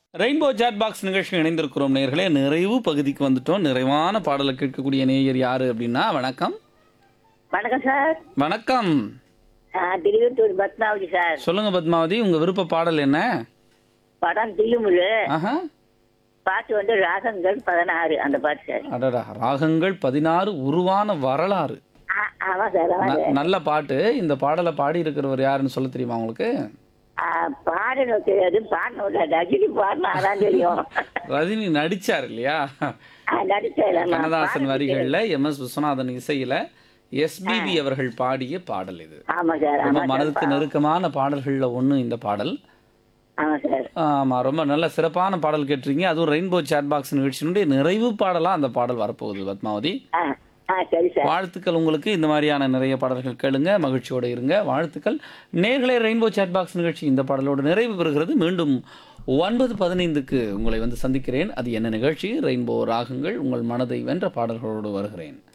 rainbow chat box நிகழ்ச்சி இணைந்திருக்கிறோம் நேயர்களே நிறைவு பகுதிக்கு வந்துட்டோம் நிறைவான பாடலை கேட்கக்கூடிய நேயர் யாரு அப்படின்னா வணக்கம் வணக்கம் சார் வணக்கம் நான் திருவத்தூர் பத்மாவதி சார் சொல்லுங்க பத்மாவதி உங்க விருப்ப பாடல் என்ன படம் தில்லுமுழு ஆஹா பாட்டு வந்து ராகங்கள் பதினாறு அந்த பாட்டு சார் அடடா ராகங்கள் பதினாறு உருவான வரலாறு ஆ, ஆமா சார் ஆமா ந- சார் நல்ல பாட்டு இந்த பாடலை பாடி இருக்கிறவர் யாருன்னு சொல்ல தெரியுமா உங்களுக்கு ஆ, பாடணும் தெரியாது பாடணும் ரஜினி பாடணும் அதான் தெரியும் ரஜினி நடிச்சார் இல்லையா ஆ, நடிச்சேன் நான் கண்ணதாசன் பாடணும் வரிகள்ல எம் எஸ் விஸ்வநாதன் இசையில எஸ்பிபி அவர்கள் பாடிய பாடல் இது ஆமா சார் ரொம்ப ஆமா சார் மனதுக்கு நெருக்கமான பாடல்கள்ல ஒண்ணு இந்த பாடல் ஆமா சார் ஆமா ரொம்ப நல்ல சிறப்பான பாடல் கேட்டிருக்கீங்க அதுவும் ரெயின்போ சேட் பாக்ஸ் நிகழ்ச்சியினுடைய நிறைவு பாடலா அந்த பாடல் வரப்போகுது பத்மாவதி ஆ ஆ சரி சார் வாழ்த்துக்கள் உங்களுக்கு இந்த மாதிரியான நிறைய பாடல்கள் கேளுங்க மகிழ்ச்சியோட இருங்க வாழ்த்துக்கள் நேர்களே ரெயின்போ சேட் பாக்ஸ் நிகழ்ச்சி இந்த பாடலோடு நிறைவு பெறுகிறது மீண்டும் ஒன்பது பதினைந்துக்கு உங்களை வந்து சந்திக்கிறேன் அது என்ன நிகழ்ச்சி ரெயின்போ ராகங்கள் உங்கள் மனதை வென்ற பாடல்களோடு வருகிறேன்